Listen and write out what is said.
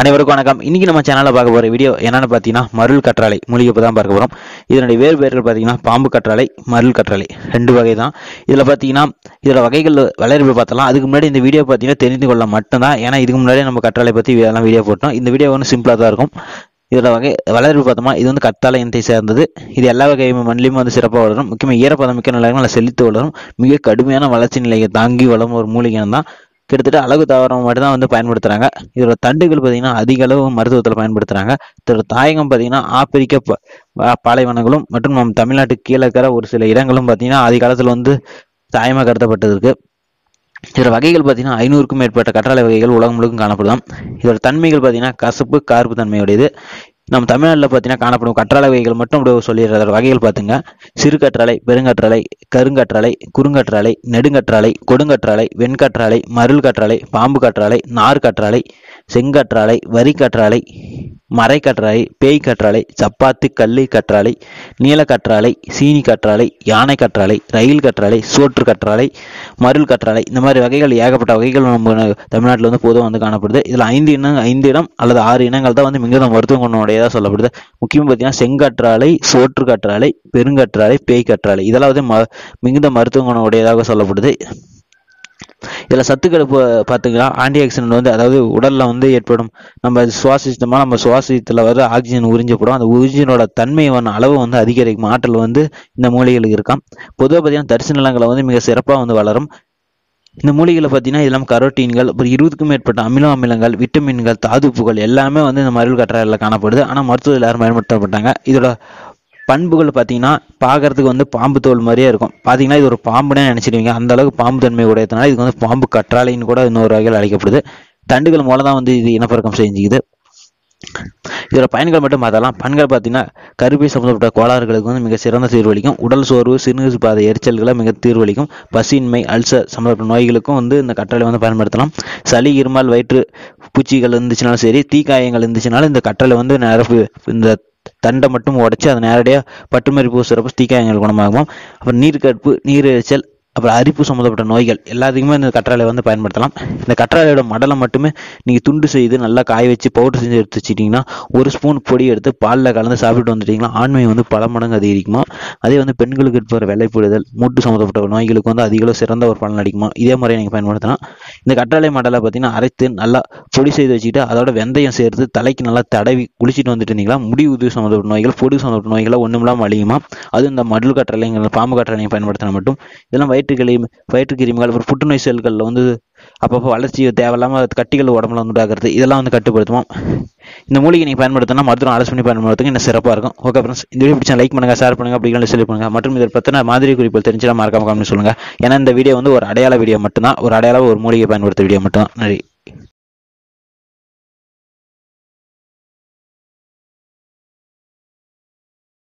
அனைவருக்கும் வணக்கம் இன்னைக்கு நம்ம சேனலில் பார்க்க போகிற வீடியோ என்னன்னு பார்த்தீங்கன்னா மருள் கற்றாழை மூலிகை தான் பார்க்க போகிறோம் இதனுடைய வேறு பெயர்கள் பார்த்தீங்கன்னா பாம்பு கற்றாழை மருள் கற்றாழை ரெண்டு வகை தான் இதில் பார்த்தீங்கன்னா இதோட வகைகள் வளர்ப்பு பார்த்தலாம் அதுக்கு முன்னாடி இந்த வீடியோ பார்த்தீங்கன்னா தெரிந்து கொள்ள மட்டும்தான் ஏன்னா இதுக்கு முன்னாடி நம்ம கற்றாழை பற்றி எல்லாம் வீடியோ போட்டோம் இந்த வீடியோ வந்து சிம்பிளாக தான் இருக்கும் இதோட வகை வளர்ப்பு பார்த்தோமா இது வந்து கத்தாழை இனத்தை சேர்ந்தது இது எல்லா வகை மண்ணிலையும் வந்து சிறப்பாக வளரும் முக்கியமாக ஈரப்பதம் மிக்க நிலையங்கள் நல்லா செழித்து வளரும் மிக கடுமையான வளர்ச்சி நிலையை தாங்கி வளரும் ஒரு மூலிகை தான் கிட்டத்தட்ட அழகு தாவரம் மட்டும் தான் வந்து பயன்படுத்துறாங்க இதோட தண்டுகள் பார்த்தீங்கன்னா அதிக அளவு மருத்துவத்தில் பயன்படுத்துறாங்க இதோட தாயகம் பார்த்தீங்கன்னா ஆப்பிரிக்க ப- பா- பாலைவனங்களும் மற்றும் நம் தமிழ்நாட்டுக்கு கீழே இருக்கிற ஒரு சில இடங்களும் பார்த்தீங்கன்னா ஆதி காலத்தில் வந்து தாயமாக கருதப்பட்டது இருக்கு இதோட வகைகள் பார்த்தீங்கன்னா ஐநூறுக்கும் மேற்பட்ட கற்றாழை வகைகள் உலகம் முழுக்கும் காணப்படும் இதோட தன்மைகள் பார்த்தீங்கன்னா கசப்பு கார்ப்பு தன்மையுடையது நம்ம தமிழ்நாட்டில் பார்த்தீங்கன்னா காணப்படும் கற்றாழை வகைகள் மட்டும் இப்படி சொல்லிடுற அதோட வகைகள் பார்த்துங்க சிறு கற்றாழை பெருங்கற்றாழை கருங்கற்றாழை குறுங்கற்றாழை நெடுங்கற்றாழை கொடுங்கற்றாழை வெண்கற்றாழை மருள் கற்றாழை பாம்பு கற்றாழை நார் கற்றாழை செங்கற்றாழை வரி கற்றாழை மரை கற்றாழை பேய் கற்றாழை சப்பாத்து கல்லி கற்றாழை நீல கற்றாழை சீனி கற்றாழை யானை கற்றாழை ரயில் கற்றாழை சோற்று கற்றாழை மருள் கற்றாழை இந்த மாதிரி வகைகள் ஏகப்பட்ட வகைகள் நம்ம தமிழ்நாட்டில் வந்து பொதுவாக வந்து காணப்படுது இதில் ஐந்து இனம் ஐந்து இடம் அல்லது ஆறு இனங்கள் தான் வந்து மிகுந்த மருத்துவ குணமுடையதாக சொல்லப்படுது முக்கியமாக பார்த்தீங்கன்னா செங்கற்றாழை சோற்று கற்றாழை பெருங்கற்றாழை பேய் கற்றாழை இதெல்லாம் வந்து ம மிகுந்த மருத்துவ குணம் உடையதாக சொல்லப்படுது இதில் சத்துக்கள் இப்போ பார்த்துக்கலாம் ஆன்டி ஆக்சிடென்ட் வந்து அதாவது உடலில் வந்து ஏற்படும் நம்ம சுவாசித்தோமா நம்ம சுவாசத்தில் வர ஆக்சிஜன் உறிஞ்சப்படும் அந்த உறிஞ்சினோட தன்மை வந்து அளவு வந்து அதிகரிக்கும் ஆற்றல் வந்து இந்த மூலிகைகளுக்கு இருக்காம் பொதுவாக பார்த்தீங்கன்னா தரிசு நிலங்களை வந்து மிக சிறப்பாக வந்து வளரும் இந்த மூலிகைகளை பார்த்தீங்கன்னா இதெல்லாம் கரோட்டீன்கள் அப்புறம் இருபதுக்கும் மேற்பட்ட அமினோ அமிலங்கள் விட்டமின்கள் தாதுப்புகள் எல்லாமே வந்து இந்த மருள் கற்றாழையில் காணப்படுது ஆனால் மருத்துவத்தில் யாரும் பயன்படுத்தப்பட்டாங்க இதோட பண்புகள் பார்த்தீங்கன்னா பார்க்கறதுக்கு வந்து பாம்பு தோல் மாதிரியே இருக்கும் பார்த்தீங்கன்னா இது ஒரு பாம்புனே நினச்சிடுவீங்க அந்த அளவுக்கு பாம்பு தன்மை உடையதுனால இதுக்கு வந்து பாம்பு கற்றாழைன்னு கூட இன்னொரு வகையில் அழைக்கப்படுது தண்டுகள் மூலம் தான் வந்து இது இனப்பெருக்கம் செஞ்சுக்குது இதோட பயன்கள் மட்டும் பார்த்தலாம் பண்கள் பார்த்தீங்கன்னா கருப்பை சம்பந்தப்பட்ட கோளாறுகளுக்கு வந்து மிக சிறந்த தீர்வளிக்கும் உடல் சோர்வு சிறுநீர் பாதை எரிச்சல்களை மிக தீர்வளிக்கும் பசியின்மை அல்சர் சம்பந்தப்பட்ட நோய்களுக்கும் வந்து இந்த கற்றாழை வந்து பயன்படுத்தலாம் சளி இருமல் வயிற்று பூச்சிகள் இருந்துச்சுனாலும் சரி தீக்காயங்கள் இருந்துச்சுனாலும் இந்த கற்றாழை வந்து நிரப்பு இந்த தண்டை மட்டும் உடைச்சு அதை நேரடியாக பட்டுமரி பூசுறப்ப தீக்காயங்கள் குணமாகும் அப்புறம் நீர் கற்பு நீர் எரிச்சல் அப்புறம் அரிப்பு சம்மந்தப்பட்ட நோய்கள் எல்லாத்துக்குமே இந்த கற்றாழை வந்து பயன்படுத்தலாம் இந்த கற்றாழையோட மடலை மட்டுமே நீங்கள் துண்டு செய்து நல்லா காய வச்சு பவுடர் செஞ்சு எடுத்து வச்சிட்டிங்கன்னா ஒரு ஸ்பூன் பொடி எடுத்து பாலில் கலந்து சாப்பிட்டு வந்துட்டீங்கன்னா ஆண்மை வந்து பல மடங்கு அதிகரிக்குமா அதே வந்து பெண்களுக்கு இருக்கிற வெள்ளைப்படுதல் மூட்டு சம்மந்தப்பட்ட நோய்களுக்கு வந்து அதிக அளவு சிறந்த ஒரு பலன் அளிக்குமா இதே மாதிரி நீங்கள் பயன்படுத்தலாம் இந்த கற்றாழை மடலை பார்த்தீங்கன்னா அரைத்து நல்லா பொடி செய்து வச்சுக்கிட்டு அதோட வெந்தயம் சேர்த்து தலைக்கு நல்லா தடவி குளிச்சுட்டு வந்துட்டு இருந்தீங்களா முடி உதவி சம்மந்தப்பட்ட நோய்கள் பொடி சம்மந்தப்பட்ட நோய்களை ஒன்றும் இல்லாமல் அழியுமா அது இந்த மடல் கற்றாழைங்கிற பாம்பு கற்றாழையை பயன்படுத்தினா மட்டும் இதெல்லாம் வயிற்று கிளி வயிற்று கிருமிகள் அப்புறம் புற்றுநோய் செல்களில் வந்து அப்பப்போ வளர்ச்சி தேவையில்லாமல் கட்டிகள் உடம்புல வந்து உண்டாக்குறது இதெல்லாம் வந்து கட்டுப்படுத்துவோம் இந்த மூலிகை நீங்கள் பயன்படுத்தினா மருத்துவம் ஆலோசனை பண்ணி பயன்படுத்துங்க இன்னும் சிறப்பாக இருக்கும் ஓகே ஃப்ரெண்ட்ஸ் இந்த வீடியோ பிடிச்சா லைக் பண்ணுங்க ஷேர் பண்ணுங்க அப்படி இல்லைன்னா சொல்லி பண்ணுங்க மற்றும் இதை பற்றின மாதிரி குறிப்புகள் தெரிஞ்சுலாம் மறக்காம கமெண்ட் சொல்லுங்க ஏன்னா இந்த வீடியோ வந்து ஒரு அடையாள வீடியோ மட்டும்தான் ஒரு அடையாள ஒரு மூலிகை பயன்படுத்த வீடியோ மட்டும்தான் நன்றி